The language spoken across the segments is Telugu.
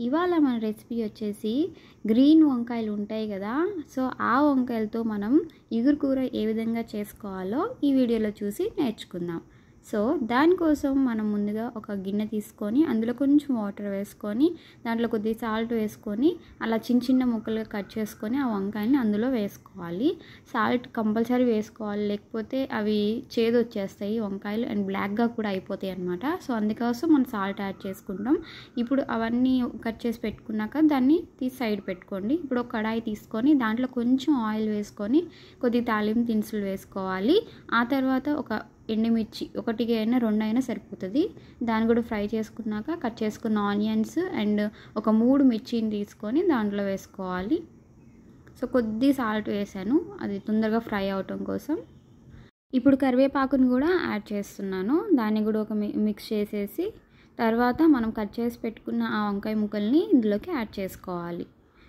ఇవాళ మన రెసిపీ వచ్చేసి గ్రీన్ వంకాయలు ఉంటాయి కదా సో ఆ వంకాయలతో మనం ఇగురు కూర ఏ విధంగా చేసుకోవాలో ఈ వీడియోలో చూసి నేర్చుకుందాం సో దానికోసం మనం ముందుగా ఒక గిన్నె తీసుకొని అందులో కొంచెం వాటర్ వేసుకొని దాంట్లో కొద్దిగా సాల్ట్ వేసుకొని అలా చిన్న చిన్న ముక్కలుగా కట్ చేసుకొని ఆ వంకాయని అందులో వేసుకోవాలి సాల్ట్ కంపల్సరీ వేసుకోవాలి లేకపోతే అవి చేదు వచ్చేస్తాయి వంకాయలు అండ్ బ్లాక్గా కూడా అయిపోతాయి అనమాట సో అందుకోసం మనం సాల్ట్ యాడ్ చేసుకుంటాం ఇప్పుడు అవన్నీ కట్ చేసి పెట్టుకున్నాక దాన్ని తీసి సైడ్ పెట్టుకోండి ఇప్పుడు ఒక కడాయి తీసుకొని దాంట్లో కొంచెం ఆయిల్ వేసుకొని కొద్దిగా తాలింపు దినుసులు వేసుకోవాలి ఆ తర్వాత ఒక ఎండుమిర్చి ఒకటికి అయినా రెండు అయినా సరిపోతుంది దాన్ని కూడా ఫ్రై చేసుకున్నాక కట్ చేసుకున్న ఆనియన్స్ అండ్ ఒక మూడు మిర్చిని తీసుకొని దాంట్లో వేసుకోవాలి సో కొద్ది సాల్ట్ వేసాను అది తొందరగా ఫ్రై అవటం కోసం ఇప్పుడు కరివేపాకుని కూడా యాడ్ చేస్తున్నాను దాన్ని కూడా ఒక మిక్స్ చేసేసి తర్వాత మనం కట్ చేసి పెట్టుకున్న ఆ వంకాయ ముక్కల్ని ఇందులోకి యాడ్ చేసుకోవాలి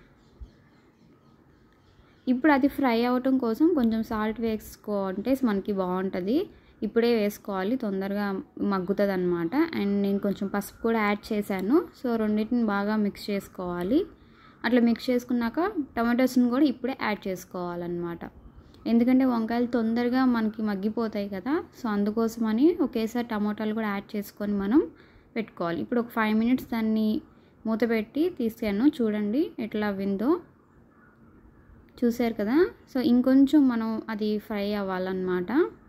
ఇప్పుడు అది ఫ్రై అవ్వటం కోసం కొంచెం సాల్ట్ వేసుకోవాలంటే మనకి బాగుంటుంది ఇప్పుడే వేసుకోవాలి తొందరగా మగ్గుతుంది అనమాట అండ్ నేను కొంచెం పసుపు కూడా యాడ్ చేశాను సో రెండింటిని బాగా మిక్స్ చేసుకోవాలి అట్లా మిక్స్ చేసుకున్నాక టమాటోస్ని కూడా ఇప్పుడే యాడ్ చేసుకోవాలన్నమాట ఎందుకంటే వంకాయలు తొందరగా మనకి మగ్గిపోతాయి కదా సో అందుకోసమని ఒకేసారి టమాటాలు కూడా యాడ్ చేసుకొని మనం పెట్టుకోవాలి ఇప్పుడు ఒక ఫైవ్ మినిట్స్ దాన్ని మూత పెట్టి తీసాను చూడండి ఎట్లా అవ్విందో చూసారు కదా సో ఇంకొంచెం మనం అది ఫ్రై అవ్వాలన్నమాట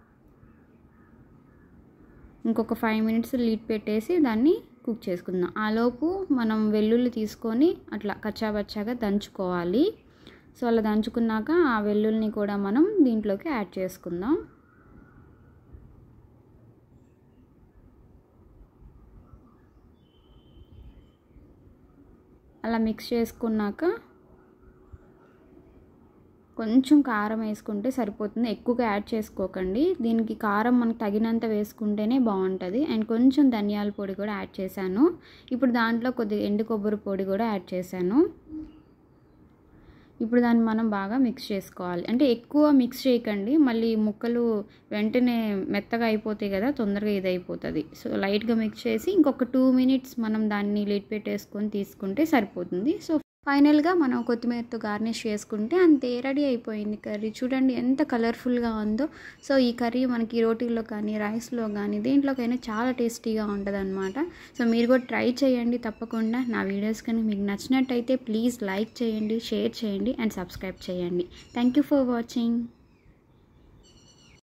ఇంకొక ఫైవ్ మినిట్స్ లీడ్ పెట్టేసి దాన్ని కుక్ చేసుకుందాం ఆలోపు మనం వెల్లుల్లి తీసుకొని అట్లా కచ్చాబచ్చాగా దంచుకోవాలి సో అలా దంచుకున్నాక ఆ వెల్లుల్లిని కూడా మనం దీంట్లోకి యాడ్ చేసుకుందాం అలా మిక్స్ చేసుకున్నాక కొంచెం కారం వేసుకుంటే సరిపోతుంది ఎక్కువగా యాడ్ చేసుకోకండి దీనికి కారం మనకు తగినంత వేసుకుంటేనే బాగుంటుంది అండ్ కొంచెం ధనియాల పొడి కూడా యాడ్ చేశాను ఇప్పుడు దాంట్లో కొద్దిగా ఎండు కొబ్బరి పొడి కూడా యాడ్ చేశాను ఇప్పుడు దాన్ని మనం బాగా మిక్స్ చేసుకోవాలి అంటే ఎక్కువ మిక్స్ చేయకండి మళ్ళీ ముక్కలు వెంటనే మెత్తగా అయిపోతాయి కదా తొందరగా ఇది అయిపోతుంది సో లైట్గా మిక్స్ చేసి ఇంకొక టూ మినిట్స్ మనం దాన్ని లిడ్ పెట్టేసుకొని తీసుకుంటే సరిపోతుంది సో ఫైనల్గా మనం కొత్తిమీరతో గార్నిష్ చేసుకుంటే అంతే రెడీ అయిపోయింది కర్రీ చూడండి ఎంత కలర్ఫుల్గా ఉందో సో ఈ కర్రీ మనకి రోటీలో కానీ రైస్లో కానీ దేంట్లోకైనా చాలా టేస్టీగా ఉంటుంది అనమాట సో మీరు కూడా ట్రై చేయండి తప్పకుండా నా వీడియోస్ కానీ మీకు నచ్చినట్టయితే ప్లీజ్ లైక్ చేయండి షేర్ చేయండి అండ్ సబ్స్క్రైబ్ చేయండి థ్యాంక్ యూ ఫర్ వాచింగ్